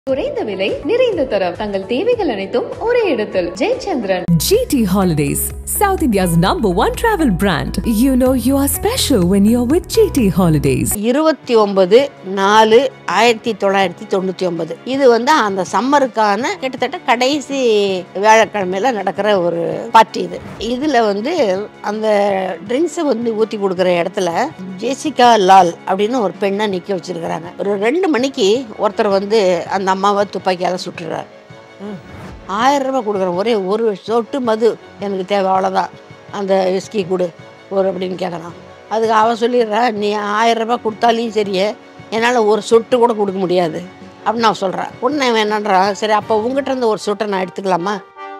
குறைந்த விலை நிறைந்த தரம் தங்கள் தேவைகள் அனைத்தும் ஒரே இடத்தில் Jayachandran GT Holidays, South India's number one travel brand. You know you are special when you're with GT Holidays. இருபத்தி ஒன்பது நாலு ஆயிரத்தி தொள்ளாயிரத்தி தொண்ணூற்றி ஒன்பது இது வந்து அந்த சம்மருக்கான கிட்டத்தட்ட கடைசி வியாழக்கிழமையில நடக்கிற ஒரு பார்ட்டி இது இதில் வந்து அந்த ட்ரிங்க்ஸை வந்து ஊற்றி கொடுக்குற இடத்துல ஜெசிகா லால் அப்படின்னு ஒரு பெண்ணை நிற்க வச்சிருக்கிறாங்க ஒரு ரெண்டு மணிக்கு ஒருத்தர் வந்து அந்த அம்மாவை துப்பாக்கியால் சுட்டுறாரு ஆயிரம் ரூபாய் கொடுக்குறேன் ஒரே ஒரு சொட்டு மது எனக்கு தேவை அவ்வளோதான் அந்த விஸ்கி கொடு ஒரு அப்படின்னு கேட்குறான் அதுக்கு அவன் சொல்லிடுறா நீ ஆயிரம் ரூபாய் கொடுத்தாலையும் சரியே என்னால் ஒரு சொட்டு கூட கொடுக்க முடியாது அப்படின்னு அவன் சொல்கிறான் உடனே அவன் என்னன்றான் சரி அப்போ உங்ககிட்ட இருந்து ஒரு சொட்டை நான் எடுத்துக்கலாமா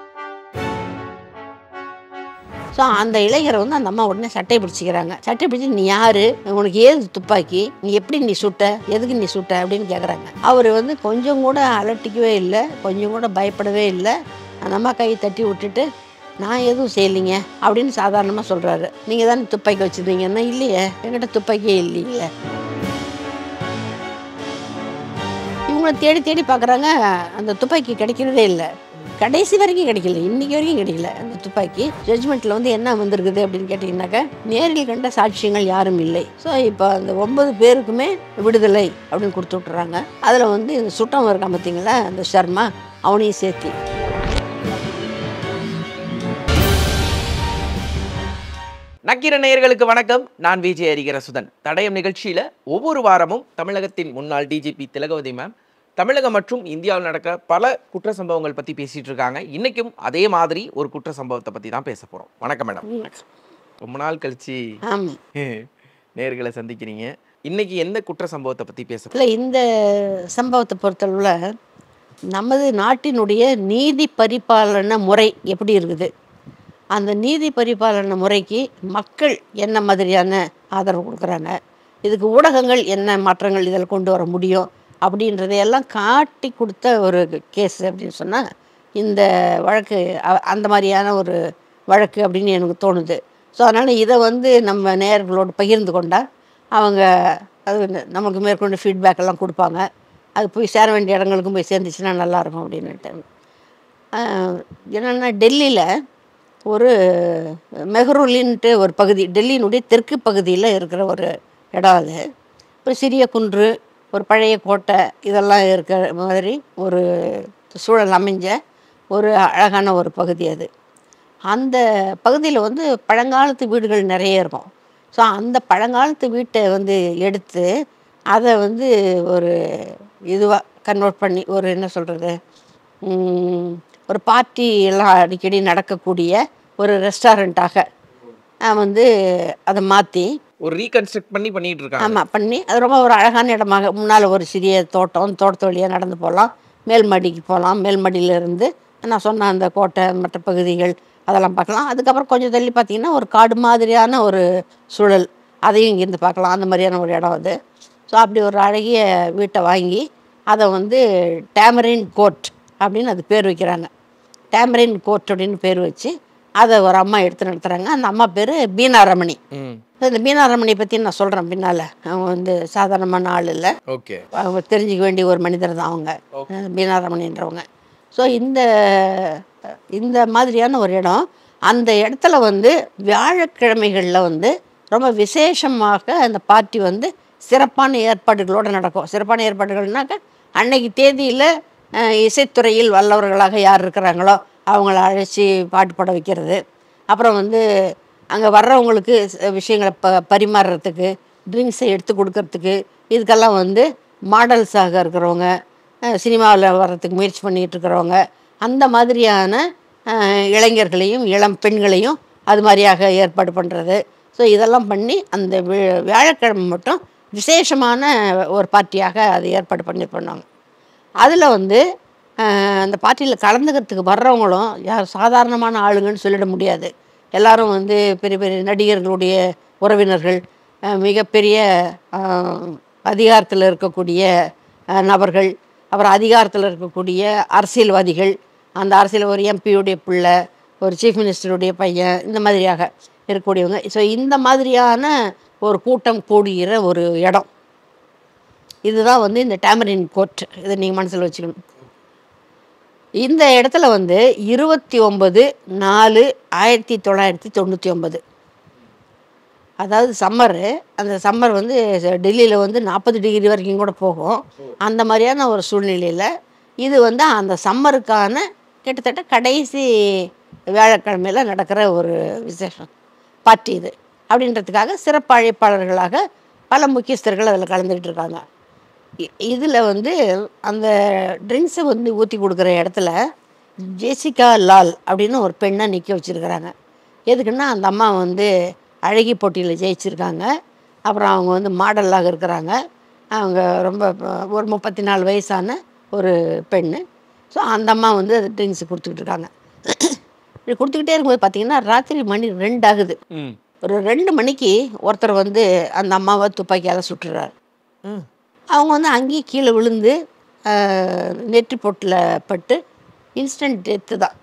ஸோ அந்த இளைஞரை வந்து அந்த அம்மா உடனே சட்டையை பிடிச்சிக்கிறாங்க சட்டை பிடிச்சி நீ யாரு உனக்கு ஏது துப்பாக்கி நீ எப்படி நீ சுட்ட எதுக்கு நீ சுட்ட அப்படின்னு கேட்குறாங்க அவர் வந்து கொஞ்சம் கூட அலட்டிக்கவே இல்லை கொஞ்சம் கூட பயப்படவே இல்லை அந்த அம்மா கையை தட்டி விட்டுட்டு நான் எதுவும் செய்யலைங்க அப்படின்னு சாதாரணமாக சொல்கிறாரு நீங்கள் தானே துப்பாக்கி வச்சுருந்தீங்கன்னா இல்லையே என்கிட்ட துப்பாக்கியே இல்லைங்களே இவங்களை தேடி தேடி பார்க்குறாங்க அந்த துப்பாக்கி கிடைக்கிறதே இல்லை கடைசி வரைக்கும் கிடைக்கல இன்னைக்கு வரைக்கும் கிடைக்கல அந்த துப்பாக்கி ஜட்ஜ்மெண்ட்டில் வந்து என்ன வந்திருக்குது அப்படின்னு கேட்டிங்கனாக்கா நேரில் கண்ட சாட்சியங்கள் யாரும் இல்லை ஸோ இப்போ அந்த ஒன்பது பேருக்குமே விடுதலை அப்படின்னு கொடுத்து விட்டுறாங்க அதில் வந்து இந்த சுட்டம் இருக்கான் பார்த்தீங்களா அந்த சர்மா அவனையும் சேர்த்தி நக்கீர நேயர்களுக்கு வணக்கம் நான் விஜய் அறிகிற சுதன் தடயம் நிகழ்ச்சியில ஒவ்வொரு வாரமும் தமிழகத்தின் முன்னாள் டிஜிபி திலகவதி மேம் தமிழகம் மற்றும் இந்தியாவில் நடக்க பல குற்ற சம்பவங்கள் பத்தி பேசிட்டு இருக்காங்க இன்னைக்கும் அதே மாதிரி ஒரு குற்ற சம்பவத்தை பத்தி தான் பேச போறோம் வணக்கம் மேடம் ரொம்ப நாள் கழிச்சு ஆமாம் நேர்களை சந்திக்கிறீங்க இன்னைக்கு எந்த குற்ற சம்பவத்தை பத்தி பேச இல்லை இந்த சம்பவத்தை பொறுத்தளவில் நமது நாட்டினுடைய நீதி பரிபாலன முறை எப்படி இருக்குது அந்த நீதி பரிபாலன முறைக்கு மக்கள் என்ன மாதிரியான ஆதரவு கொடுக்குறாங்க இதுக்கு ஊடகங்கள் என்ன மாற்றங்கள் இதில் கொண்டு வர முடியும் அப்படின்றதையெல்லாம் காட்டி கொடுத்த ஒரு கேஸ் அப்படின்னு சொன்னால் இந்த வழக்கு அ- அந்த மாதிரியான ஒரு வழக்கு அப்படின்னு எனக்கு தோணுது ஸோ அதனால் இதை வந்து நம்ம நேயர்களோடு பகிர்ந்து கொண்டால் அவங்க அது வந்து நமக்கு மேற்கொண்டு ஃபீட்பேக் எல்லாம் கொடுப்பாங்க அது போய் சேர வேண்டிய இடங்களுக்கும் போய் சேர்ந்துச்சுன்னா நல்லாயிருக்கும் அப்படின்னுட்டு ஆஹ் என்னென்னா டெல்லியில் ஒரு மெஹ்ரூலின்ட்டு ஒரு பகுதி டெல்லியினுடைய தெற்கு பகுதியில் இருக்கிற ஒரு இடம் அது ஒரு சிறிய குன்று ஒரு பழைய கோட்டை இதெல்லாம் இருக்கிற மாதிரி ஒரு சூழல் அமைஞ்ச ஒரு அழகான ஒரு பகுதி அது அந்த பகுதியில் வந்து பழங்காலத்து வீடுகள் நிறைய இருக்கும் ஸோ அந்த பழங்காலத்து வீட்டை வந்து எடுத்து அதை வந்து ஒரு இதுவாக கன்வெர்ட் பண்ணி ஒரு என்ன சொல்கிறது ஒரு பார்ட்டி எல்லாம் அடிக்கடி நடக்கக்கூடிய ஒரு ரெஸ்டாரண்ட்டாக வந்து அதை மாற்றி ஒரு ரீகன்ஸ்ட்ரக்ட் பண்ணி பண்ணிட்டு இருக்காங்க ஆமாம் பண்ணி அது ரொம்ப ஒரு அழகான இடமாக முன்னால் ஒரு சிறிய தோட்டம் தோட்டத்து வழியாக நடந்து போகலாம் மேல் மாடிக்கு போகலாம் மேல் மாடியிலேருந்து நான் சொன்ன அந்த கோட்டை மற்ற பகுதிகள் அதெல்லாம் பார்க்கலாம் அதுக்கப்புறம் கொஞ்சம் தள்ளி பார்த்தீங்கன்னா ஒரு காடு மாதிரியான ஒரு சூழல் அதையும் இங்கேருந்து பார்க்கலாம் அந்த மாதிரியான ஒரு இடம் அது ஸோ அப்படி ஒரு அழகிய வீட்டை வாங்கி அதை வந்து டேமரின் கோர்ட் அப்படின்னு அது பேர் வைக்கிறாங்க டேமரின் கோர்ட் அப்படின்னு பேர் வச்சு அதை ஒரு அம்மா எடுத்து நடத்துகிறாங்க அந்த அம்மா பேர் பீனா ரமணி ம் இந்த மீனாரமணியை பற்றி நான் சொல்கிறேன் பின்னால் அவங்க வந்து சாதாரணமான ஆள் இல்லை ஓகே அவங்க தெரிஞ்சுக்க வேண்டிய ஒரு மனிதர் தான் அவங்க மீனாரமணின்றவங்க ஸோ இந்த இந்த மாதிரியான ஒரு இடம் அந்த இடத்துல வந்து வியாழக்கிழமைகளில் வந்து ரொம்ப விசேஷமாக அந்த பார்ட்டி வந்து சிறப்பான ஏற்பாடுகளோடு நடக்கும் சிறப்பான ஏற்பாடுகள்னாக்க அன்னைக்கு தேதியில் இசைத்துறையில் வல்லவர்களாக யார் இருக்கிறாங்களோ அவங்கள அழைச்சி பாட்டு பாட வைக்கிறது அப்புறம் வந்து அங்கே வர்றவங்களுக்கு ச- விஷயங்களை ப பரிமாறுறதுக்கு ட்ரிங்க்ஸை எடுத்து கொடுக்கறதுக்கு இதுக்கெல்லாம் வந்து மாடல்ஸாக இருக்கிறவங்க சினிமாவில் வர்றதுக்கு முயற்சி பண்ணிகிட்டு இருக்கிறவங்க அந்த மாதிரியான அஹ், இளைஞர்களையும் இளம் பெண்களையும் அது மாதிரியாக ஏற்பாடு பண்ணுறது ஸோ இதெல்லாம் பண்ணி அந்த வி- வியாழக்கிழமை மட்டும் விசேஷமான ஒரு பார்ட்டியாக அது ஏற்பாடு பண்ணி பண்ணாங்க அதில் வந்து அஹ், அந்த பார்ட்டியில் கலந்துக்கிறதுக்கு வர்றவங்களும் யார் சாதாரணமான ஆளுங்கன்னு சொல்லிட முடியாது எல்லாரும் வந்து பெரிய பெரிய நடிகர்களுடைய உறவினர்கள் அஹ், மிகப்பெரிய அதிகாரத்தில் இருக்கக்கூடிய அஹ், நபர்கள் அப்புறம் அதிகாரத்தில் இருக்கக்கூடிய அரசியல்வாதிகள் அந்த அரசியல் ஒரு எம்பியுடைய பிள்ளை ஒரு சீஃப் மினிஸ்டருடைய பையன் இந்த மாதிரியாக இருக்கக்கூடியவங்க ஸோ இந்த மாதிரியான ஒரு கூட்டம் கூடுகிற ஒரு இடம் இதுதான் வந்து இந்த டேமரின் கோர்ட் இதை நீங்கள் மனசில் வச்சுக்கணும் இந்த இடத்துல வந்து இருபத்தி ஒம்பது நாலு ஆயிரத்தி தொள்ளாயிரத்தி தொண்ணூற்றி ஒம்பது அதாவது சம்மரு அந்த சம்மர் வந்து டெல்லியில் வந்து நாற்பது டிகிரி வரைக்கும் கூட போகும் அந்த மாதிரியான ஒரு சூழ்நிலையில் இது வந்து அந்த சம்மருக்கான கிட்டத்தட்ட கடைசி வியாழக்கிழமையில் நடக்கிற ஒரு விசேஷம் பார்ட்டி இது அப்படின்றதுக்காக சிறப்பு அழைப்பாளர்களாக பல முக்கியஸ்தர்கள் அதில் கலந்துக்கிட்டு இருக்காங்க இதில் வந்து அந்த ட்ரிங்க்ஸை வந்து ஊற்றி கொடுக்குற இடத்துல ஜெசிகா லால் அப்படின்னு ஒரு பெண்ணை நிற்க வச்சுருக்கிறாங்க எதுக்குன்னா அந்த அம்மா வந்து அழகி போட்டியில் ஜெயிச்சிருக்காங்க அப்புறம் அவங்க வந்து மாடலாக இருக்கிறாங்க அவங்க ரொம்ப ப- ஒரு முப்பத்தி நாலு வயசான ஒரு பெண்ணு ஸோ அந்த அம்மா வந்து அது ட்ரிங்க்ஸ் கொடுத்துக்கிட்டு இருக்காங்க இப்படி கொடுத்துக்கிட்டே இருக்கும்போது பார்த்தீங்கன்னா ராத்திரி மணி ரெண்டு ஆகுது ம் ஒரு ரெண்டு மணிக்கு ஒருத்தர் வந்து அந்த அம்மாவை துப்பாக்கியால் சுட்டுறாரு ம் அவங்க வந்து அங்கேயே கீழே விழுந்து ஆஹ், நெற்றி பொட்டில் பட்டு இன்ஸ்டன்ட் டெத்து தான்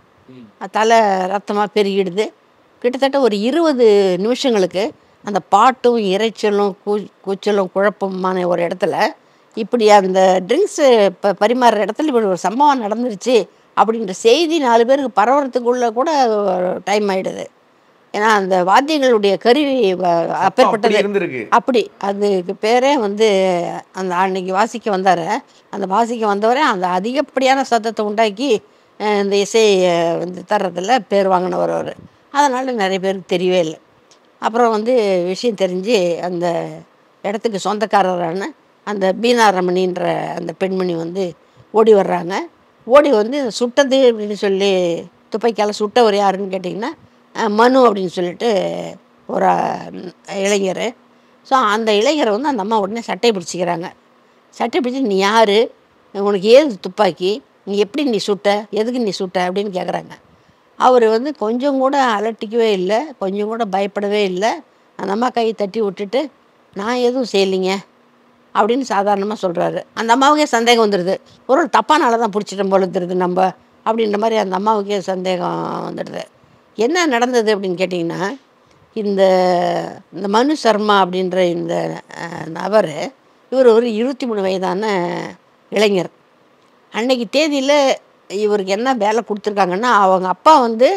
தலை ரத்தமாக பெருகிடுது கிட்டத்தட்ட ஒரு இருபது நிமிஷங்களுக்கு அந்த பாட்டும் இரைச்சலும் கூ கூச்சலும் குழப்பமான ஒரு இடத்துல இப்படி அந்த ட்ரிங்க்ஸு இப்போ பரிமாறுற இடத்துல இப்படி ஒரு சம்பவம் நடந்துருச்சு அப்படின்ற செய்தி நாலு பேருக்கு பரவறதுக்குள்ளே கூட டைம் ஆகிடுது ஏன்னா அந்த வாத்தியங்களுடைய கருவி வ- அப்படி அப்பேற்பட்டது இருந்திருக்கு அப்படி அதுக்கு பேரே வந்து அந்த அன்னைக்கு வாசிக்க வந்தார் அந்த வாசிக்க வந்தவரே அந்த அதிகப்படியான சத்தத்தை உண்டாக்கி அஹ், இந்த இசை அஹ், வந்து தர்றதில் பேர் வாங்கினவர் அவர் அதனால் நிறைய பேருக்கு தெரியவே இல்லை அப்புறம் வந்து விஷயம் தெரிஞ்சு அந்த இடத்துக்கு சொந்தக்காரரான அந்த பீனா ரமணின்ற அந்த பெண்மணி வந்து ஓடி வர்றாங்க ஓடி வந்து சுட்டது அப்படின்னு சொல்லி துப்பாக்கியால் சுட்டவர் யாருன்னு கேட்டிங்கன்னா அஹ், மனு அப்படின்னு சொல்லிட்டு ஒரு அஹ், இளைஞர் ஸோ அந்த இளைஞரை வந்து அந்த அம்மா உடனே சட்டை பிடிச்சிக்கிறாங்க சட்டை பிடிச்சி நீ யார் உனக்கு ஏது துப்பாக்கி நீ எப்படி நீ சுட்ட எதுக்கு நீ சுட்ட அப்படின்னு கேட்குறாங்க அவர் வந்து கொஞ்சம் கூட அலட்டிக்கவே இல்லை கொஞ்சம் கூட பயப்படவே இல்லை அந்த அம்மா கையை தட்டி விட்டுட்டு நான் எதுவும் செய்யலைங்க அப்படின்னு சாதாரணமாக சொல்கிறாரு அந்த அம்மாவுக்கே சந்தேகம் வந்துடுது ஒரு தப்பானால தான் பிடிச்சிட்டோம் போல தெரியுது நம்ம அப்படின்ற மாதிரி அந்த அம்மாவுக்கே சந்தேகம் வந்துடுது என்ன நடந்தது அப்படின்னு கேட்டிங்கன்னா இந்த இந்த மனு சர்மா அப்படின்ற இந்த நபர் இவர் ஒரு இருபத்தி மூணு வயதான இளைஞர் அன்னைக்கு தேதியில் இவருக்கு என்ன வேலை கொடுத்துருக்காங்கன்னா அவங்க அப்பா வந்து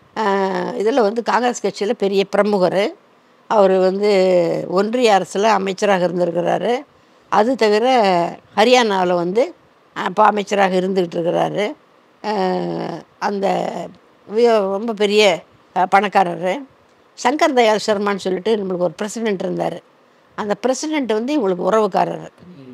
இதில் வந்து காங்கிரஸ் கட்சியில் பெரிய பிரமுகர் அவர் வந்து ஒன்றிய அரசில் அமைச்சராக இருந்திருக்கிறாரு அது தவிர ஹரியானாவில் வந்து அப்போ அமைச்சராக இருந்துக்கிட்டு இருக்கிறாரு அஹ், அந்த வி- ரொம்ப பெரிய அஹ், பணக்காரர் சங்கர் தயாள் சர்மான்னு சொல்லிட்டு நம்மளுக்கு ஒரு பிரசிடென்ட் இருந்தார் அந்த பிரசிடென்ட் வந்து இவங்களுக்கு உறவுக்காரர்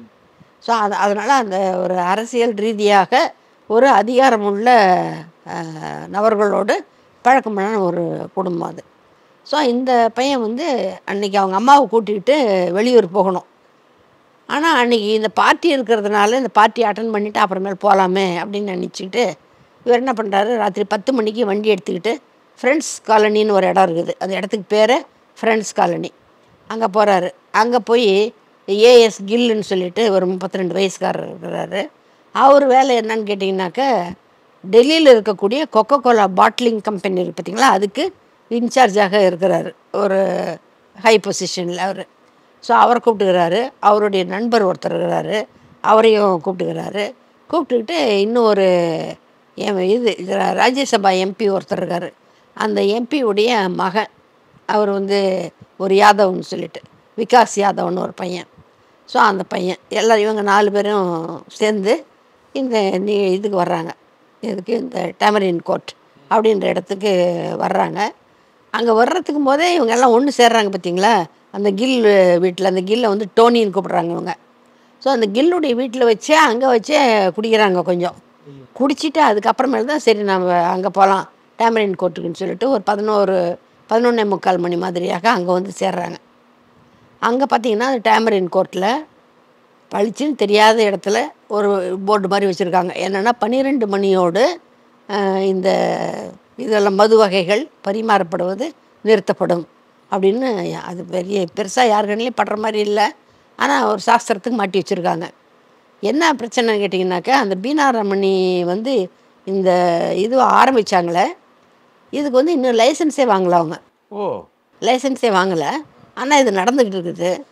ஸோ அது அதனால் அந்த ஒரு அரசியல் ரீதியாக ஒரு அதிகாரமுள்ள அஹ், நபர்களோடு பழக்கமான ஒரு குடும்பம் அது ஸோ இந்த பையன் வந்து அன்னைக்கு அவங்க அம்மாவை கூட்டிகிட்டு வெளியூர் போகணும் ஆனால் அன்னைக்கு இந்த பார்ட்டி இருக்கிறதுனால இந்த பார்ட்டி அட்டன் பண்ணிவிட்டு அப்புறமேல் போகலாமே அப்படின்னு நினச்சிக்கிட்டு இவர் என்ன பண்ணுறாரு ராத்திரி பத்து மணிக்கு வண்டி எடுத்துக்கிட்டு ஃப்ரெண்ட்ஸ் காலனின்னு ஒரு இடம் இருக்குது அந்த இடத்துக்கு பேர் ஃப்ரெண்ட்ஸ் காலனி அங்கே போகிறாரு அங்கே போய் ஏஎஸ் கில்லுன்னு சொல்லிட்டு ஒரு முப்பத்தி ரெண்டு வயசுக்காரர் இருக்கிறாரு அவர் வேலை என்னன்னு கேட்டிங்கனாக்க டெல்லியில் இருக்கக்கூடிய கொக்கோ கோலா பாட்லிங் கம்பெனி இருக்கு பார்த்தீங்களா அதுக்கு இன்சார்ஜாக இருக்கிறாரு ஒரு ஹை பொசிஷனில் அவர் ஸோ அவரை கூப்பிட்டுக்கிறாரு அவருடைய நண்பர் ஒருத்தர் இருக்கிறாரு அவரையும் கூப்பிட்டுக்கிறாரு கூப்பிட்டுக்கிட்டு இன்னும் ஒரு எம் இது இது ராஜ்யசபா எம்பி ஒருத்தர் இருக்கார் அந்த எம்பியுடைய மகன் அவர் வந்து ஒரு யாதவ்னு சொல்லிட்டு விகாஸ் யாதவ்னு ஒரு பையன் ஸோ அந்த பையன் எல்லாம் இவங்க நாலு பேரும் சேர்ந்து இந்த நீ இதுக்கு வர்றாங்க இதுக்கு இந்த டேமரின் கோர்ட் அப்படின்ற இடத்துக்கு வர்றாங்க அங்கே வர்றதுக்கு போதே இவங்க எல்லாம் ஒன்று சேர்றாங்க பார்த்தீங்களா அந்த கில் வீட்டில் அந்த கில்லை வந்து டோனின்னு கூப்பிட்றாங்க இவங்க ஸோ அந்த கில்லுடைய வீட்டில் வச்சே அங்கே வச்சே குடிக்கிறாங்க கொஞ்சம் குடிச்சிட்டு அதுக்கப்புறமேல தான் சரி நம்ம அங்கே போகலாம் டேமரின் கோர்ட்டுக்குன்னு சொல்லிட்டு ஒரு பதினோரு பதினொன்னே முக்கால் மணி மாதிரியாக அங்கே வந்து சேர்றாங்க அங்கே பார்த்தீங்கன்னா அந்த டேமரின் கோர்ட்டில் பளிச்சுன்னு தெரியாத இடத்துல ஒரு போர்டு மாதிரி வச்சுருக்காங்க என்னென்னா பன்னிரெண்டு மணியோடு அஹ், இந்த இதெல்லாம் மது வகைகள் பரிமாறப்படுவது நிறுத்தப்படும் அப்படின்னு அது பெரிய பெருசாக யாருக்கண்ணிலையும் படுற மாதிரி இல்லை ஆனால் ஒரு சாஸ்திரத்துக்கு மாட்டி வச்சுருக்காங்க என்ன பிரச்சனைன்னு கேட்டிங்கனாக்கா அந்த பீனா ரமணி வந்து இந்த இது ஆரம்பித்தாங்களே இதுக்கு வந்து இன்னும் லைசன்ஸே வாங்கல அவங்க ஓ லைசன்ஸே வாங்கலை ஆனால் இது நடந்துக்கிட்டு இருக்குது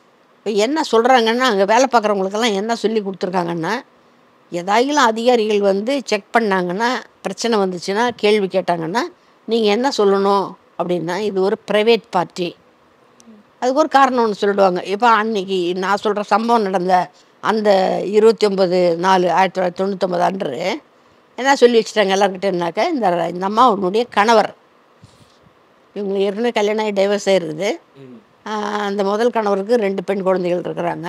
இப்போ என்ன சொல்கிறாங்கன்னா அங்கே வேலை பார்க்குறவங்களுக்கெல்லாம் என்ன சொல்லி கொடுத்துருக்காங்கன்னா ஏதாயிலும் அதிகாரிகள் வந்து செக் பண்ணாங்கன்னா பிரச்சனை வந்துச்சுன்னா கேள்வி கேட்டாங்கன்னா நீங்கள் என்ன சொல்லணும் அப்படின்னா இது ஒரு ப்ரைவேட் பார்ட்டி அதுக்கு ஒரு காரணம் ஒன்று சொல்லிடுவாங்க இப்போ அன்னைக்கு நான் சொல்கிற சம்பவம் நடந்த அந்த இருபத்தி ஒம்பது நாலு ஆயிரத்தி தொள்ளாயிரத்தி தொண்ணூத்தொம்பது அன்று என்ன சொல்லி வச்சுட்டாங்க எல்லாருக்கிட்டேனாக்கா இந்த இந்த அம்மாவுடைய கணவர் இவங்க ஏற்கனவே கல்யாணம் ஆகி டைவர்ஸ் ஆயிருக்குது ஆஹ் அந்த முதல் கணவருக்கு ரெண்டு பெண் குழந்தைகள் இருக்கிறாங்க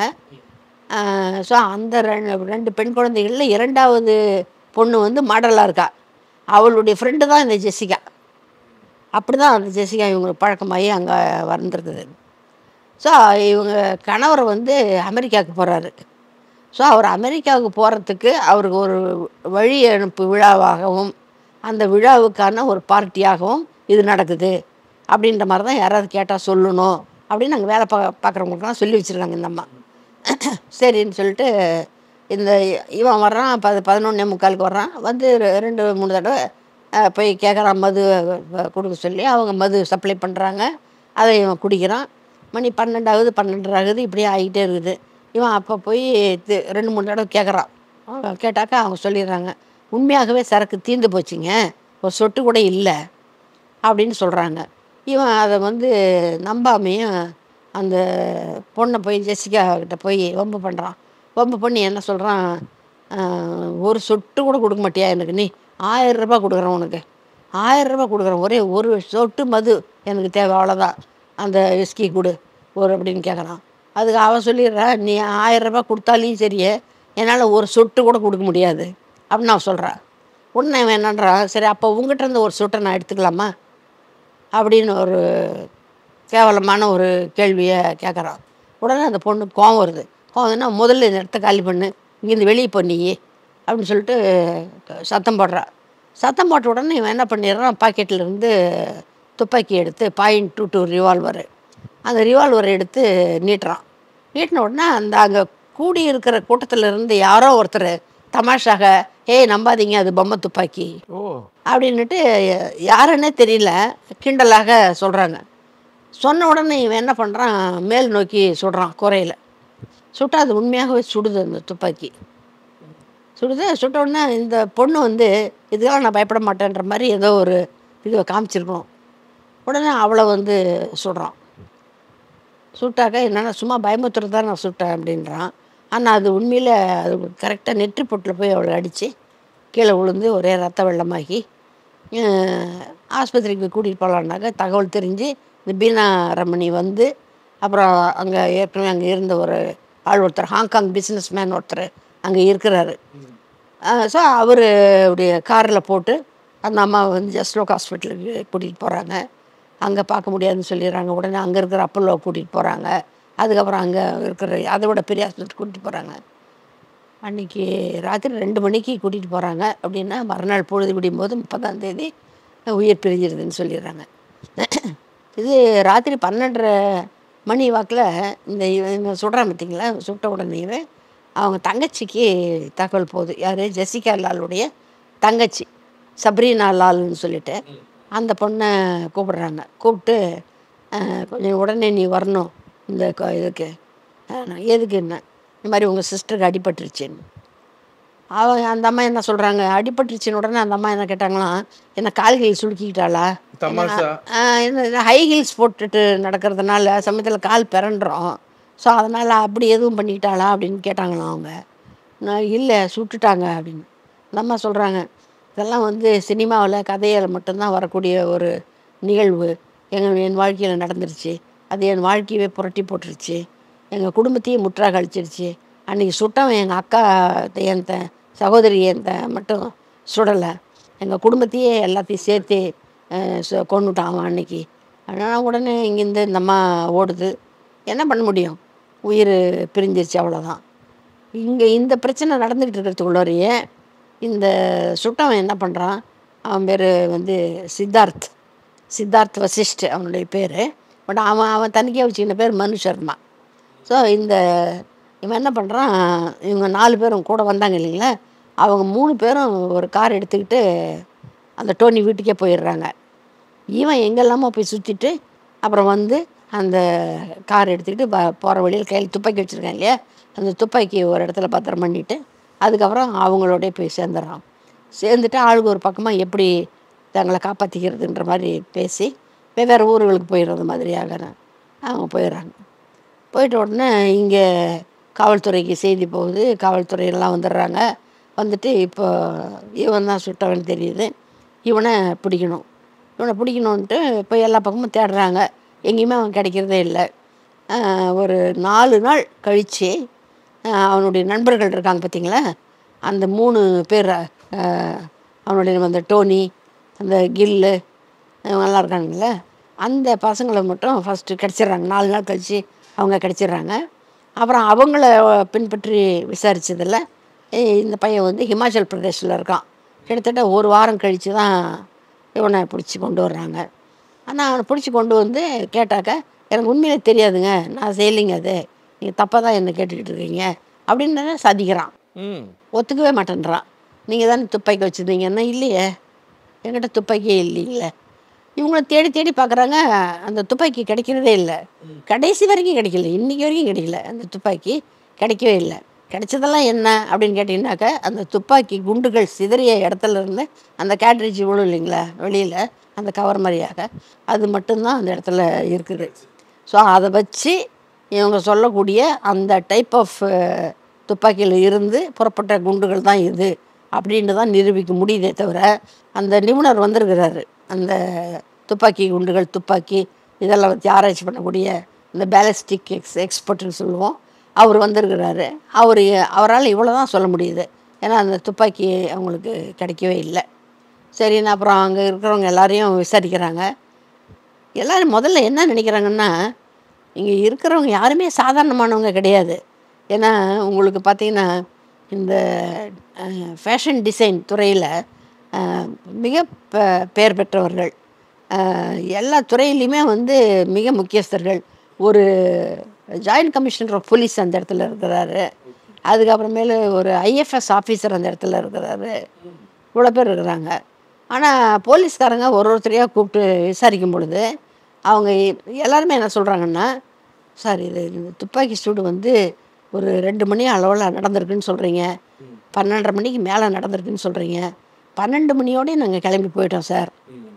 ஸோ அந்த ரெண்டு ரெண்டு பெண் குழந்தைகளில் இரண்டாவது பொண்ணு வந்து மாடலாக இருக்கா அவளுடைய ஃப்ரெண்டு தான் இந்த ஜெசிகா அப்படி தான் அந்த ஜெசிகா இவங்களுக்கு பழக்கமாகி அங்கே வந்திருக்குது ஸோ இவங்க கணவர் வந்து அமெரிக்காவுக்கு போகிறாரு ஸோ அவர் அமெரிக்காவுக்கு போகிறதுக்கு அவருக்கு ஒரு வழி அனுப்பு விழாவாகவும் அந்த விழாவுக்கான ஒரு பார்ட்டியாகவும் இது நடக்குது அப்படின்ற மாதிரி தான் யாராவது கேட்டால் சொல்லணும் அப்படின்னு நாங்கள் வேலை பா பார்க்குறவங்களுக்குலாம் சொல்லி வச்சுருக்காங்க இந்த அம்மா சரின்னு சொல்லிட்டு இந்த இவன் வர்றான் பது பதினொன்னே முக்காலுக்கு வர்றான் வந்து ரெ- ரெண்டு மூணு தடவை அஹ், போய் கேட்குறான் மது அஹ், கொடுக்க சொல்லி அவங்க மது சப்ளை பண்ணுறாங்க அதை இவன் குடிக்கிறான் மணி பன்னெண்டாவது பன்னெண்டாகுது இப்படியே ஆகிட்டே இருக்குது இவன் அப்போ போய் தி- ரெண்டு மூணு தடவை கேட்குறான் கேட்டாக்கா அவங்க சொல்லிடுறாங்க உண்மையாகவே சரக்கு தீர்ந்து போச்சுங்க ஒரு சொட்டு கூட இல்லை அப்படின்னு சொல்கிறாங்க இவன் அதை வந்து நம்பாமையும் அந்த பொண்ணை போய் ஜெசிகா கிட்ட போய் வம்பு பண்ணுறான் வம்பு பண்ணி என்ன சொல்கிறான் ஒரு சொட்டு கூட கொடுக்க மாட்டியா எனக்கு நீ ஆயிரம் ரூபாய் கொடுக்குறேன் உனக்கு ஆயிரம் ரூபாய் கொடுக்குறேன் ஒரே ஒரு சொட்டு மது எனக்கு தேவை அவ்வளோதான் அந்த விஸ்கி கொடு ஒரு அப்படின்னு கேட்குறான் அதுக்கு அவன் சொல்லிடுறா நீ ஆயிரம் ரூபாய் கொடுத்தாலையும் சரியே என்னால் ஒரு சொட்டு கூட கொடுக்க முடியாது அப்படின்னு அவன் சொல்கிறான் உடனே அவன் என்னன்றான் சரி அப்போ உங்ககிட்ட இருந்து ஒரு சொட்டை நான் எடுத்துக்கலாமா அப்படின்னு ஒரு கேவலமான ஒரு கேள்வியை கேட்குறான் உடனே அந்த பொண்ணுக்கு கோவம் வருது கோவம் வந்துன்னா முதல்ல இந்த இடத்த காலி பண்ணு இங்கேருந்து வெளியே போ நீ அப்படின்னு சொல்லிட்டு சத்தம் போடுறா சத்தம் போட்ட உடனே இவன் என்ன பண்ணிடுறான் பாக்கெட்டில் இருந்து துப்பாக்கி எடுத்து பாயிண்ட் டூ டூ ரிவால்வரு அந்த ரிவால்வரை எடுத்து நீட்டுறான் நீட்டின உடனே அந்த அங்கே கூடி இருக்கிற கூட்டத்தில் இருந்து யாரோ ஒருத்தர் தமாஷாக ஏய் நம்பாதீங்க அது பொம்மை துப்பாக்கி ஓ அப்படின்னுட்டு யாருன்னே தெரியல கிண்டலாக சொல்கிறாங்க சொன்ன உடனே இவன் என்ன பண்ணுறான் மேல் நோக்கி சுடுறான் குறையில சுட்டா அது உண்மையாகவே சுடுது அந்த துப்பாக்கி சுடுது சுட்ட உடனே இந்த பொண்ணு வந்து இதுக்கெல்லாம் நான் பயப்பட மாட்டேன்ற மாதிரி ஏதோ ஒரு இதுவை காமிச்சிருக்கணும் உடனே அவளை வந்து சுடுறான் சுட்டாக்க என்னென்னா சும்மா பயமுத்துறது தான் நான் சுட்டேன் அப்படின்றான் ஆனால் அது உண்மையில் அது கரெக்டாக நெற்றி பொட்டில் போய் அவளை அடித்து கீழே விழுந்து ஒரே ரத்த வெள்ளமாகி அஹ், ஆஸ்பத்திரிக்கு கூட்டிகிட்டு போகலான்னாக்க தகவல் தெரிஞ்சு இந்த பீனா ரமணி வந்து அப்புறம் அங்கே ஏற்கனவே அங்கே இருந்த ஒரு ஆள் ஒருத்தர் ஹாங்காங் பிஸ்னஸ் மேன் ஒருத்தர் அங்கே இருக்கிறாரு ஸோ அவருடைய காரில் போட்டு அந்த அம்மாவை வந்து ஜஸ்லோக் ஹாஸ்பிட்டலுக்கு கூட்டிகிட்டு போகிறாங்க அங்கே பார்க்க முடியாதுன்னு சொல்லிடுறாங்க உடனே அங்கே இருக்கிற அப்பல்லோ கூட்டிகிட்டு போகிறாங்க அதுக்கப்புறம் அங்கே இருக்கிற அதை விட பெரிய ஹாஸ்பிட்டல் கூட்டிகிட்டு போகிறாங்க அன்றைக்கி ராத்திரி ரெண்டு மணிக்கு கூட்டிகிட்டு போகிறாங்க அப்படின்னா மறுநாள் பொழுது விடியும் போது முப்பதாம் தேதி உயிர் பிரிஞ்சிருதுன்னு சொல்லிடுறாங்க இது ராத்திரி பன்னெண்டரை மணி வாக்கில் இந்த இவன் இவன் சுடுறான் பார்த்தீங்களா சுட்ட உடனேவே அவங்க தங்கச்சிக்கு தகவல் போகுது யார் ஜெசிகா லாலுடைய தங்கச்சி சப்ரீனா லால்னு சொல்லிட்டு அந்த பொண்ணை கூப்பிடுறாங்க கூப்பிட்டு அஹ், கொஞ்சம் உடனே நீ வரணும் இந்த க- இதுக்கு அஹ், நான் எதுக்கு என்ன இந்த மாதிரி உங்கள் சிஸ்டருக்கு அடிபட்டுருச்சுன்னு அவ அந்த அம்மா என்ன சொல்கிறாங்க அடிபட்டுருச்சுன்னு உடனே அந்த அம்மா என்ன கேட்டாங்களாம் என்ன கால்கள் சுளுக்கிக்கிட்டாளா தமாஷா. ஹை ஹீல்ஸ் போட்டுட்டு நடக்கிறதுனால சமயத்தில் கால் பிறண்டுறோம் ஸோ அதனால் அப்படி எதுவும் பண்ணிக்கிட்டாளா அப்படின்னு கேட்டாங்களாம் அவங்க நான் இல்லை சுட்டுட்டாங்க அப்படின்னு அந்த அம்மா சொல்கிறாங்க இதெல்லாம் வந்து சினிமாவில் கதையில் மட்டும்தான் வரக்கூடிய ஒரு நிகழ்வு எங்கள் என் வாழ்க்கையில் நடந்துருச்சு அது என் வாழ்க்கையவே புரட்டி போட்டுருச்சு எங்கள் குடும்பத்தையே முற்றாக அழிச்சிருச்சு அன்றைக்கி சுட்டவன் எங்கள் அக்கா என் த சகோதரி என் த மட்டும் சுடலை எங்கள் குடும்பத்தையே எல்லாத்தையும் சேர்த்து அஹ், சு- கொன்னுட்டான் அவன் அன்னைக்கு அதனால் உடனே இங்கேருந்து இந்த அம்மா ஓடுது என்ன பண்ண முடியும் உயிர் பிரிஞ்சிருச்சு அவ்வளோதான் இங்கே இந்த பிரச்சனை நடந்துக்கிட்டு இருக்கிறதுக்குள்ளரையே இந்த சுட்டவன் என்ன பண்ணுறான் அவன் பேர் வந்து சித்தார்த் சித்தார்த் வசிஷ்ட் அவனுடைய பேர் பட் அவன் அவன் தனிக்கே வச்சுக்கின பேர் மனு சர்மா ஸோ இந்த இவன் என்ன பண்ணுறான் இவங்க நாலு பேரும் கூட வந்தாங்க இல்லைங்களா அவங்க மூணு பேரும் ஒரு கார் எடுத்துக்கிட்டு அந்த டோனி வீட்டுக்கே போயிடுறாங்க இவன் எங்கெல்லாமோ போய் சுற்றிட்டு அப்புறம் வந்து அந்த கார் எடுத்துக்கிட்டு ப போகிற வழியில் கையில் துப்பாக்கி வச்சுருக்காங்க இல்லையா அந்த துப்பாக்கி ஒரு இடத்துல பத்திரம் பண்ணிட்டு அதுக்கப்புறம் அவங்களோடய போய் சேர்ந்துடுறான் சேர்ந்துட்டு ஆளுக்கு ஒரு பக்கமாக எப்படி தங்களை காப்பாற்றிக்கிறதுன்ற மாதிரி பேசி வெவ்வேறு ஊர்களுக்கு போயிடுறது மாதிரியாக அவங்க போயிடுறாங்க போயிட்ட உடனே இங்கே காவல்துறைக்கு செய்தி போகுது காவல்துறையெல்லாம் வந்துடுறாங்க வந்துட்டு இப்போ இவன் தான் சுட்டவன் தெரியுது இவனை பிடிக்கணும் இவனை பிடிக்கணுன்ட்டு இப்போ எல்லா பக்கமும் தேடுறாங்க எங்கேயுமே அவன் கிடைக்கிறதே இல்லை ஆஹ் ஒரு நாலு நாள் கழித்து அவனுடைய நண்பர்கள் இருக்காங்க பார்த்தீங்களா அந்த மூணு பேர் ஆஹ் அவனுடைய அந்த டோனி அந்த கில்லு இவங்கெல்லாம் இருக்காங்கல்ல அந்த பசங்களை மட்டும் ஃபஸ்ட்டு கிடச்சிட்றாங்க நாலு நாள் கழித்து அவங்க கிடச்சிட்றாங்க அப்புறம் அவங்கள பின்பற்றி விசாரித்ததில் இந்த பையன் வந்து ஹிமாச்சல் பிரதேஷில் இருக்கான் கிட்டத்தட்ட ஒரு வாரம் கழித்து தான் இவனை பிடிச்சி கொண்டு வர்றாங்க ஆனால் அவனை பிடிச்சி கொண்டு வந்து கேட்டாக்க எனக்கு உண்மையிலே தெரியாதுங்க நான் செய்யலைங்க அது நீங்கள் தப்பாக தான் என்ன கேட்டுக்கிட்டு இருக்கீங்க அப்படின்னு சாதிக்கிறான் ம் ஒத்துக்கவே மாட்டேன்றான் நீங்கள் தானே துப்பாக்கி வச்சுருந்தீங்கன்னா இல்லையே என்கிட்ட துப்பாக்கியே இல்லைங்களே இவங்கள தேடி தேடி பார்க்குறாங்க அந்த துப்பாக்கி கிடைக்கிறதே இல்லை கடைசி வரைக்கும் கிடைக்கல இன்றைக்கி வரைக்கும் கிடைக்கல அந்த துப்பாக்கி கிடைக்கவே இல்லை கிடைச்சதெல்லாம் என்ன அப்படின்னு கேட்டிங்கனாக்கா அந்த துப்பாக்கி குண்டுகள் சிதறிய இடத்துல இருந்து அந்த கேட்ரேஜ் விழும் இல்லைங்களா வெளியில் அந்த கவர் மாதிரியாக அது மட்டும்தான் அந்த இடத்துல இருக்குது ஸோ அதை வச்சு இவங்க சொல்லக்கூடிய அந்த டைப் ஆஃப் துப்பாக்கியில் இருந்து புறப்பட்ட குண்டுகள் தான் இது அப்படின்னு தான் நிரூபிக்க முடியுதே தவிர அந்த நிபுணர் வந்திருக்கிறாரு அந்த துப்பாக்கி குண்டுகள் துப்பாக்கி இதெல்லாம் வச்சு ஆராய்ச்சி பண்ணக்கூடிய இந்த பேலஸ்டிக் எக்ஸ் எக்ஸ்பர்ட்னு சொல்லுவோம் அவர் வந்திருக்கிறாரு அவர் அவரால் இவ்வளோ தான் சொல்ல முடியுது ஏன்னா அந்த துப்பாக்கி அவங்களுக்கு கிடைக்கவே இல்லை சரின்னு அப்புறம் அங்கே இருக்கிறவங்க எல்லாரையும் விசாரிக்கிறாங்க எல்லாரும் முதல்ல என்ன நினைக்கிறாங்கன்னா இங்கே இருக்கிறவங்க யாருமே சாதாரணமானவங்க கிடையாது ஏன்னா உங்களுக்கு பார்த்தீங்கன்னா இந்த ஃபேஷன் டிசைன் துறையில் மிக ப- பெயர் பெற்றவர்கள் அஹ், எல்லா துறையிலையுமே வந்து மிக முக்கியஸ்தர்கள் ஒரு ஜாயின்ட் கமிஷனர் ஆஃப் போலீஸ் அந்த இடத்துல இருக்கிறாரு அதுக்கப்புறமேலு ஒரு ஐஎஃப்எஸ் ஆஃபீஸர் அந்த இடத்துல இருக்கிறாரு இவ்வளோ பேர் இருக்கிறாங்க ஆனால் போலீஸ்காரங்க ஒரு ஒருத்தரையாக கூப்பிட்டு விசாரிக்கும் பொழுது அவங்க எல்லாருமே என்ன சொல்கிறாங்கன்னா சார் இது இந்த துப்பாக்கி சூடு வந்து ஒரு ரெண்டு மணி அளவில் நடந்திருக்குன்னு சொல்கிறீங்க பன்னெண்டரை மணிக்கு மேலே நடந்திருக்குன்னு சொல்கிறீங்க பன்னெண்டு மணியோடய நாங்கள் கிளம்பி போயிட்டோம் சார்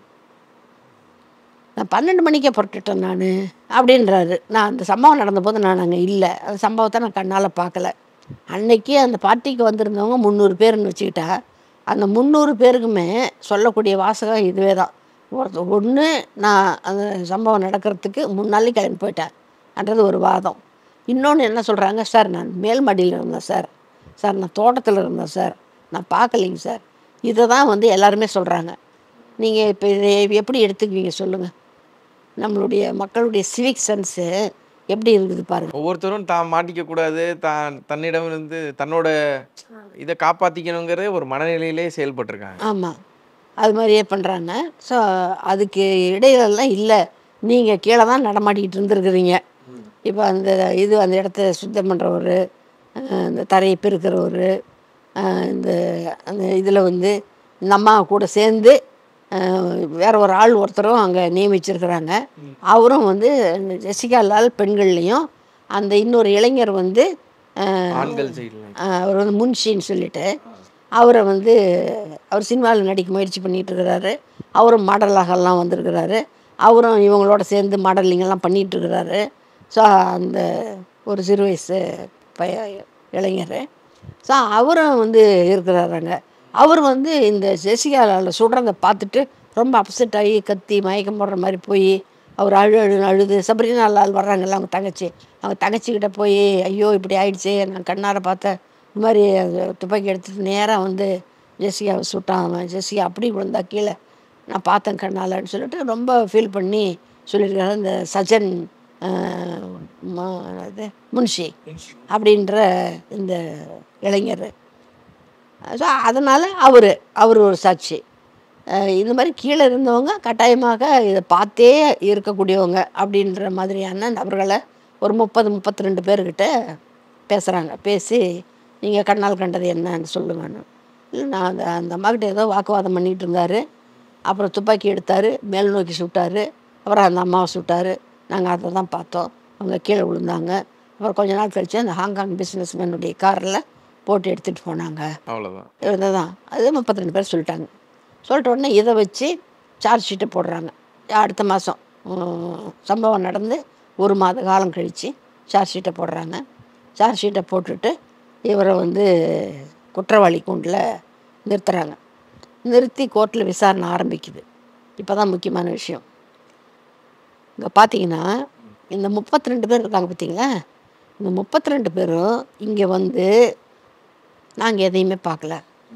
நான் பன்னெண்டு மணிக்கே புறட்டுட்டேன் நான் அப்படின்றாரு நான் அந்த சம்பவம் நடந்தபோது நான் அங்கே இல்லை அந்த சம்பவத்தை நான் கண்ணால் பார்க்கல அன்னைக்கு அந்த பார்ட்டிக்கு வந்திருந்தவங்க முந்நூறு பேர்னு வச்சுக்கிட்டா அந்த முந்நூறு பேருக்குமே சொல்லக்கூடிய வாசகம் இதுவே தான் ஒருத்தர் ஒன்று நான் அந்த சம்பவம் நடக்கிறதுக்கு முன்னாலே கிளம்பி போயிட்டேன் என்றது ஒரு வாதம் இன்னொன்று என்ன சொல்கிறாங்க சார் நான் மேல் மாடியில் இருந்தேன் சார் சார் நான் தோட்டத்தில் இருந்தேன் சார் நான் பார்க்கலைங்க சார் இதை தான் வந்து எல்லாருமே சொல்கிறாங்க நீங்கள் இப்போ இதை எப்படி எடுத்துக்குவீங்க சொல்லுங்கள் நம்மளுடைய மக்களுடைய சிவிக் சென்ஸு எப்படி இருக்குது பாருங்கள் ஒவ்வொருத்தரும் தான் மாட்டிக்க கூடாது தான் தன்னிடம் இருந்து தன்னோட இதை காப்பாத்திக்கணுங்கிற ஒரு மனநிலையிலே செயல்பட்டிருக்காங்க ஆமாம் அது மாதிரியே பண்ணுறாங்க ஸோ அதுக்கு இடையிலெல்லாம் இல்லை நீங்கள் கீழே தான் நடமாடிக்கிட்டு இருந்திருக்கிறீங்க இப்போ அந்த இது அந்த இடத்த சுத்தம் பண்ணுறவர் அந்த தரையை பெருக்கிறவர் இந்த அந்த இதில் வந்து இந்த அம்மா கூட சேர்ந்து அஹ், வேற ஒரு ஆள் ஒருத்தரும் அங்கே நியமிச்சிருக்கிறாங்க அவரும் வந்து இந்த ஜெசிகா லால் பெண்கள்லேயும் அந்த இன்னொரு இளைஞர் வந்து அஹ், ஆண்கள் சைடில் ஆஹ் அவர் வந்து முன்ஷின்னு சொல்லிட்டு அவரை வந்து அவர் சினிமாவில் நடிக்க முயற்சி பண்ணிட்டு இருக்கிறாரு அவரும் மாடலாகலாம் வந்திருக்கிறாரு அவரும் இவங்களோட சேர்ந்து மாடலிங்கெல்லாம் பண்ணிட்டு இருக்கிறாரு ஸோ அந்த ஒரு சிறு வயசு பைய இளைஞர் ஸோ அவரும் வந்து இருக்கிறாருங்க அவர் வந்து இந்த ஜெசிகாவில் சுடுறதை பார்த்துட்டு ரொம்ப அப்செட் ஆகி கத்தி மயக்கம் போடுற மாதிரி போய் அவர் அழு அழுன்னு அழுது சபரினா லால் வர்றாங்கல்ல அவங்க தங்கச்சி அவங்க தங்கச்சிக்கிட்ட போய் ஐயோ இப்படி ஆயிடுச்சே நான் கண்ணார பார்த்தேன் இந்த மாதிரி அது துப்பாக்கி எடுத்துட்டு நேராக வந்து ஜெசிகாவை சுட்டான் அவன் ஜெசிகா அப்படி விழுந்தா கீழே நான் பார்த்தேன் கண்ணாலன்னு சொல்லிட்டு ரொம்ப ஃபீல் பண்ணி சொல்லியிருக்காரு இந்த சஜன் ஆஹ், ம- இது முன்ஷி அப்படின்ற இந்த இளைஞர் ஸோ அதனால் அவர் அவர் ஒரு சாட்சி அஹ் இந்த மாதிரி கீழே இருந்தவங்க கட்டாயமாக இதை பார்த்தே இருக்கக்கூடியவங்க அப்படின்ற மாதிரியான நபர்களை ஒரு முப்பது முப்பத்தி ரெண்டு பேர்கிட்ட பேசுகிறாங்க பேசி நீங்கள் கண்ணால் கண்டது என்னன்னு சொல்லுங்கன்னு இல்லை நான் அந்த அந்த அம்மாக்கிட்ட ஏதோ வாக்குவாதம் பண்ணிகிட்டு இருந்தார் அப்புறம் துப்பாக்கி எடுத்தார் மேல் நோக்கி சுட்டார் அப்புறம் அந்த அம்மாவை சுட்டார் நாங்கள் அதை தான் பார்த்தோம் அவங்க கீழே விழுந்தாங்க அப்புறம் கொஞ்ச நாள் கழிச்சு அந்த ஹாங்காங் பிஸ்னஸ் மேனுடைய காரில் போட்டு எடுத்துகிட்டு போனாங்க அவ்வளவுதான் இருந்ததான் அது முப்பத்தி ரெண்டு பேர் சொல்லிட்டாங்க சொல்லிட்ட உடனே இதை வச்சு சார்ஜ் ஷீட்டை போடுறாங்க அடுத்த மாதம் சம்பவம் நடந்து ஒரு மாத காலம் கழித்து சார்ஜ் ஷீட்டை போடுறாங்க சார்ஜ் ஷீட்டை போட்டுட்டு இவரை வந்து குற்றவாளி கூண்டில் நிறுத்துறாங்க நிறுத்தி கோர்ட்டில் விசாரணை ஆரம்பிக்குது இப்போ தான் முக்கியமான விஷயம் இங்கே பார்த்தீங்கன்னா இந்த முப்பத்தி ரெண்டு பேர் இருக்காங்க பார்த்தீங்களா இந்த முப்பத்தி ரெண்டு பேரும் இங்கே வந்து நாங்கள் எதையுமே பார்க்கல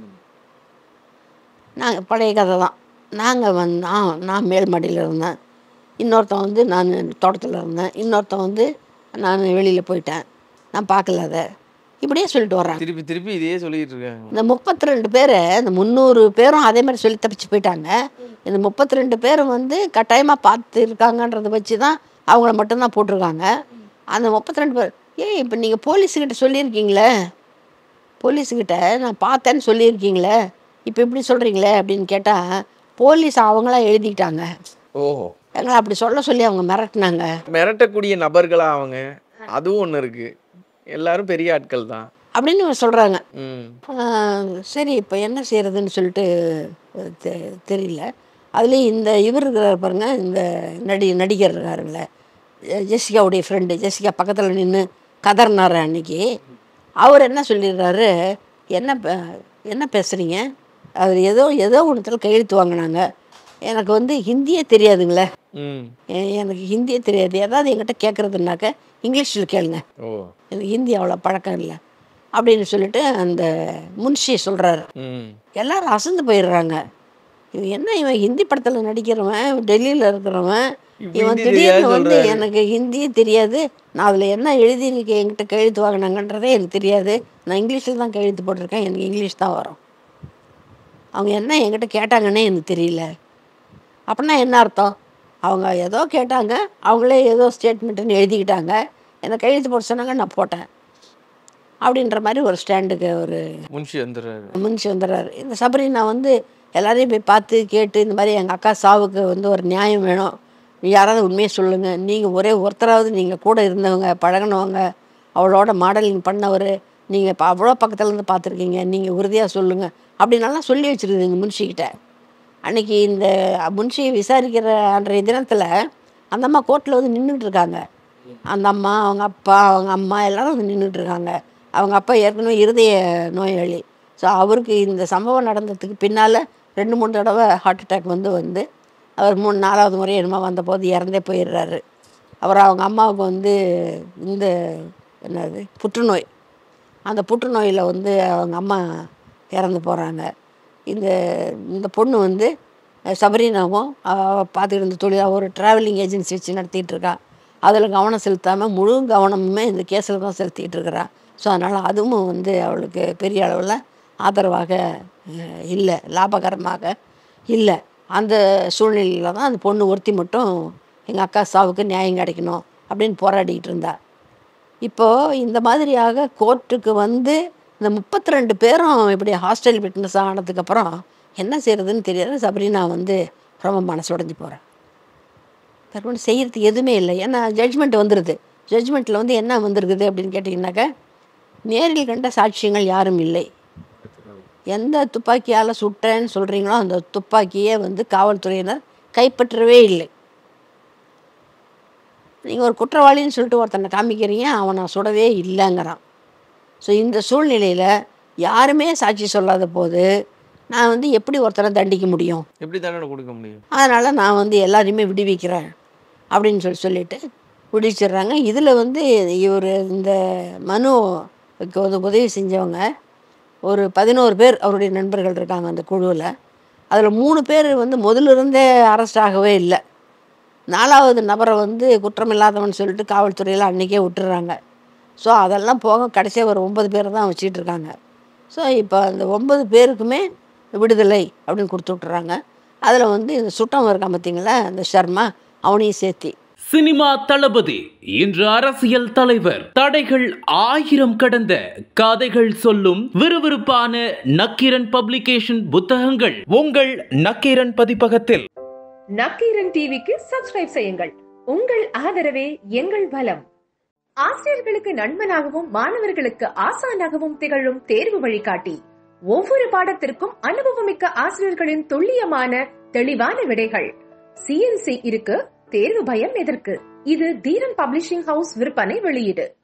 நாங்கள் பழைய கதை தான் நாங்கள் வந்து நான் நான் மேல் மாடியில் இருந்தேன் இன்னொருத்தன் வந்து நான் தோட்டத்தில் இருந்தேன் இன்னொருத்தன் வந்து நான் வெளியில் போயிட்டேன் நான் பார்க்கல அதை இப்படியே சொல்லிட்டு வர்றாங்க திருப்பி திருப்பி இதையே சொல்லிட்டு இருக்காங்க இந்த முப்பத்தி ரெண்டு பேர் இந்த முந்நூறு பேரும் அதே மாதிரி சொல்லி தப்பிச்சு போயிட்டாங்க இந்த முப்பத்தி ரெண்டு பேரும் வந்து கட்டாயமாக பார்த்து இருக்காங்கன்றதை வச்சு தான் அவங்கள மட்டும்தான் போட்டிருக்காங்க அந்த முப்பத்தி ரெண்டு பேர் ஏய் இப்போ நீங்கள் போலீஸுக்கிட்ட சொல்லியிருக்கீங்களே போலீஸுக்கிட்ட நான் பார்த்தேன்னு சொல்லியிருக்கீங்களே இப்போ இப்படி சொல்கிறீங்களே அப்படின்னு கேட்டால் போலீஸ் அவங்களா எழுதிக்கிட்டாங்க ஓஹோ எங்களை அப்படி சொல்ல சொல்லி அவங்க மிரட்டினாங்க மிரட்டக்கூடிய நபர்களா அவங்க அதுவும் ஒண்ணு இருக்கு எல்லாரும் பெரிய ஆட்கள் தான் அப்படின்னு இவங்க சொல்கிறாங்க ம் ஆஹ் சரி இப்போ என்ன செய்யறதுன்னு சொல்லிட்டு அஹ் தெ- தெரியல அதுலேயும் இந்த இவர் இருக்கிறார் பாருங்க இந்த நடி நடிகர் இருக்காருல்ல ஜெ- ஜெசிகாவுடைய ஃப்ரெண்டு ஜெசிகா பக்கத்தில் நின்று கதர்னார் அன்னைக்கு அவர் என்ன சொல்லிடுறாரு என்ன பே- என்ன பேசுகிறீங்க அவர் ஏதோ ஏதோ ஒன்றுத்தில் கையெழுத்து வாங்கினாங்க எனக்கு வந்து ஹிந்தியே தெரியாதுங்களே ம் எ- எனக்கு ஹிந்தியே தெரியாது ஏதாவது என்கிட்ட கேட்குறதுனாக்க இங்கிலீஷில் கேளுங்க ஓ எனக்கு ஹிந்தி அவ்வளோ பழக்கம் இல்லை அப்படின்னு சொல்லிட்டு அந்த முன்ஷி சொல்கிறாரு ம் எல்லாரும் அசந்து போயிடுறாங்க இவன் என்ன இவன் ஹிந்தி படத்தில் நடிக்கிறவன் டெல்லியில் இருக்கிறவன் இப்ப இவன் ஹிந்தி தெரியாது திடீர்னு வந்து சொல்றாரு. எனக்கு ஹிந்தியே தெரியாது நான் அதில் என்ன எழுதி இருக்கு என்கிட்ட கழுத்து வாங்கினாங்கன்றதே எனக்கு தெரியாது நான் இங்கிலீஷில் தான் கழுத்து போட்டிருக்கேன் எனக்கு இங்கிலீஷ் தான் வரும் அவங்க என்ன என்கிட்ட கேட்டாங்கன்னே எனக்கு தெரியல அப்படின்னா என்ன அர்த்தம் அவங்க ஏதோ கேட்டாங்க அவங்களே ஏதோ ஸ்டேட்மெண்ட்டுன்னு எழுதிக்கிட்டாங்க என்னை கையெழுத்து போட சொன்னாங்க நான் போட்டேன் அப்படின்ற மாதிரி ஒரு ஸ்டாண்டுக்கு ஒரு முன்ஷி வந்துடுறாரு முன்சி வந்துடுறாரு இந்த சபரினா வந்து எல்லாரையும் போய் பார்த்து கேட்டு இந்த மாதிரி எங்கள் அக்கா சாவுக்கு வந்து ஒரு நியாயம் வேணும் யாராவது உண்மையை சொல்லுங்கள் நீங்கள் ஒரே ஒருத்தராவது நீங்கள் கூட இருந்தவங்க பழகுனவங்க அவளோட மாடலிங் பண்ணவர் நீங்கள் இப்போ அவ்வளோ பக்கத்துல இருந்து பார்த்துருக்கீங்க நீங்கள் உறுதியாக சொல்லுங்கள் அப்படின்னலாம் சொல்லி வச்சுருக்குது இந்த முன்ஷிக்கிட்ட அன்னைக்கு இந்த முன்ஷியை விசாரிக்கிற அன்றைய தினத்தில் அந்த அம்மா கோர்ட்டில் வந்து நின்றுட்டு இருக்காங்க அந்த அம்மா அவங்க அப்பா அவங்க அம்மா எல்லாரும் வந்து நின்றுட்டு இருக்காங்க அவங்க அப்பா ஏற்கனவே இருதய நோயாளி ஸோ அவருக்கு இந்த சம்பவம் நடந்ததுக்கு பின்னால் ரெண்டு மூணு தடவை ஹார்ட் அட்டாக் வந்து வந்து அவர் மூணு நாலாவது முறை என்னமோ வந்தபோது இறந்தே போயிடுறாரு அவர் அவங்க அம்மாவுக்கு வந்து இந்த என்னது புற்றுநோய் அந்த புற்றுநோயில் வந்து அவங்க அம்மா இறந்து போகிறாங்க இந்த இந்த பொண்ணு வந்து அஹ், சபரினாவும் அவள் பார்த்துக்கிட்டு இருந்த தொழிலாக ஒரு ட்ராவலிங் ஏஜென்சி வச்சு நடத்திட்டு இருக்கா அதில் கவனம் செலுத்தாமல் முழு கவனமுமே இந்த கேஸில் தான் செலுத்திட்டு இருக்கிறா ஸோ அதனால் அதுவும் வந்து அவளுக்கு பெரிய அளவில் ஆதரவாக அஹ், இல்லை லாபகரமாக இல்லை அந்த சூழ்நிலையில் தான் அந்த பொண்ணு ஒருத்தி மட்டும் எங்கள் அக்கா சாவுக்கு நியாயம் கிடைக்கணும் அப்படின்னு போராடிக்கிட்டு இருந்தா இப்போது இந்த மாதிரியாக கோர்ட்டுக்கு வந்து இந்த முப்பத்தி ரெண்டு பேரும் இப்படி ஹாஸ்டல் விட்னஸ் ஆனதுக்கப்புறம் என்ன செய்யறதுன்னு தெரியாது சபரினா வந்து ரொம்ப மனசு உடஞ்சி போகிறேன் தற்போது செய்கிறதுக்கு எதுவுமே இல்லை ஏன்னா ஜட்ஜ்மெண்ட் வந்துடுது ஜட்ஜ்மெண்ட்டில் வந்து என்ன வந்திருக்குது அப்படின்னு கேட்டிங்கனாக்கா நேரில் கண்ட சாட்சியங்கள் யாரும் இல்லை எந்த துப்பாக்கியால் சுட்டேன்னு சொல்கிறீங்களோ அந்த துப்பாக்கியை வந்து காவல்துறையினர் கைப்பற்றவே இல்லை நீங்கள் ஒரு குற்றவாளின்னு சொல்லிட்டு ஒருத்தனை காமிக்கிறீங்க அவனை சுடவே இல்லைங்கிறான் ஸோ இந்த சூழ்நிலையில் யாருமே சாட்சி சொல்லாத போது நான் வந்து எப்படி ஒருத்தனை தண்டிக்க முடியும் எப்படி தண்டனை கொடுக்க முடியும் அதனால் நான் வந்து எல்லாரையுமே விடுவிக்கிறேன் அப்படின்னு சொல்லி சொல்லிட்டு விடுவிச்சிடுறாங்க இதில் வந்து இவர் இந்த மனுக்கு வந்து உதவி செஞ்சவங்க ஒரு பதினோரு பேர் அவருடைய நண்பர்கள் இருக்காங்க அந்த குழுவில் அதில் மூணு பேர் வந்து முதல்ல இருந்தே அரெஸ்ட் ஆகவே இல்லை நாலாவது நபரை வந்து குற்றமில்லாதவன் சொல்லிட்டு காவல்துறையில் அன்றைக்கே விட்டுறாங்க ஸோ அதெல்லாம் போக கடைசியாக ஒரு ஒன்பது பேர் தான் வச்சிட்டு இருக்காங்க ஸோ இப்போ அந்த ஒன்பது பேருக்குமே விடுதலை அப்படின்னு கொடுத்து விட்டுறாங்க அதில் வந்து இந்த சுட்டம் இருக்கான் பார்த்தீங்களா அந்த சர்மா அவனையும் சேர்த்தி சினிமா தளபதி இன்று அரசியல் தலைவர் தடைகள் ஆயிரம் கடந்த கதைகள் சொல்லும் விறுவிறுப்பான நக்கீரன் பப்ளிகேஷன் புத்தகங்கள் உங்கள் நக்கீரன் பதிப்பகத்தில் நக்கீரன் டிவிக்கு சப்ஸ்கிரைப் செய்யுங்கள் உங்கள் ஆதரவே எங்கள் பலம் ஆசிரியர்களுக்கு நண்பனாகவும் மாணவர்களுக்கு ஆசானாகவும் திகழும் தேர்வு வழிகாட்டி ஒவ்வொரு பாடத்திற்கும் அனுபவமிக்க ஆசிரியர்களின் துல்லியமான தெளிவான விடைகள் சிஎன்சி இருக்கு தேர்வு பயம் எதற்கு இது தீரன் பப்ளிஷிங் ஹவுஸ் விற்பனை வெளியீடு